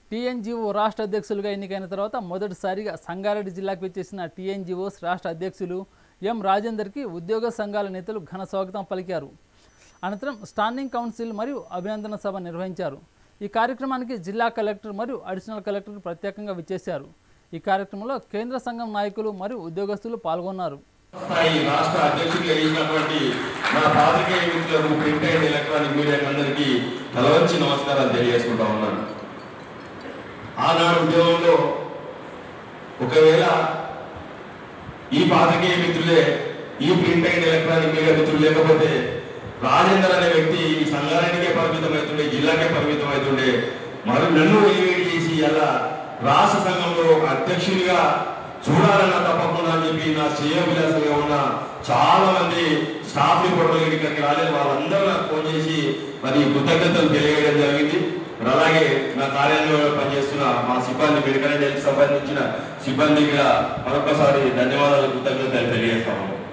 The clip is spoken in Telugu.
టీఎన్జిఓ రాష్ట్ర అధ్యక్షులుగా ఎన్నికైన తర్వాత మొదటిసారిగా సంగారెడ్డి జిల్లాకు వచ్చేసిన టీఎన్జిఓస్ రాష్ట్ర అధ్యక్షులు ఎం రాజేందర్కి ఉద్యోగ సంఘాల నేతలు ఘన స్వాగతం పలికారు అనంతరం స్టాండింగ్ కౌన్సిల్ మరియు అభినందన సభ నిర్వహించారు ఈ కార్యక్రమానికి జిల్లా కలెక్టర్ మరియు అడిషనల్ కలెక్టర్ ప్రత్యేకంగా విచ్చేశారు ఈ కార్యక్రమంలో కేంద్ర సంఘం నాయకులు మరియు ఉద్యోగస్తులు పాల్గొన్నారు స్థాయి రాష్ట్ర అధ్యక్షుడిగా చేసినటువంటి మన పాత్రికేయ మిత్రులకు ప్రింట్ అండ్ ఎలక్ట్రానిక్ మీడియా అందరికీ తలవంచి నమస్కారాలు తెలియజేసుకుంటా ఉన్నాను ఆనాడు ఉద్యోగంలో ఒకవేళ ఈ పాత్రికేయ మిత్రులే ఈ ప్రింట్ అండ్ ఎలక్ట్రానిక్ మీడియా మిత్రులు లేకపోతే రాజేందర్ అనే వ్యక్తి ఈ సంగారెడ్డికే పరిమితం అవుతుండే జిల్లాకే పరిమితం అవుతుండే మరి నన్ను ఎలివేట్ చేసి అలా రాష్ట్ర సంఘంలో ఒక అధ్యక్షునిగా చూడాలన్న తప్పకుండా అని చెప్పి నా శ్రేయోభిలాసంగా ఉన్న చాలా మంది స్టాఫ్ రిపోర్టర్లు ఇక్కడికి రాలేదు వాళ్ళందరూ నాకు ఫోన్ చేసి మరి కృతజ్ఞతలు తెలియజేయడం జరిగింది మరి అలాగే నా కార్యాలయంలో పనిచేస్తున్న మా సిబ్బంది మెడికల్ అండ్ హెల్త్ సంబంధించిన సిబ్బందికి కూడా మరొకసారి ధన్యవాదాలు కృతజ్ఞతలు తెలియజేస్తాము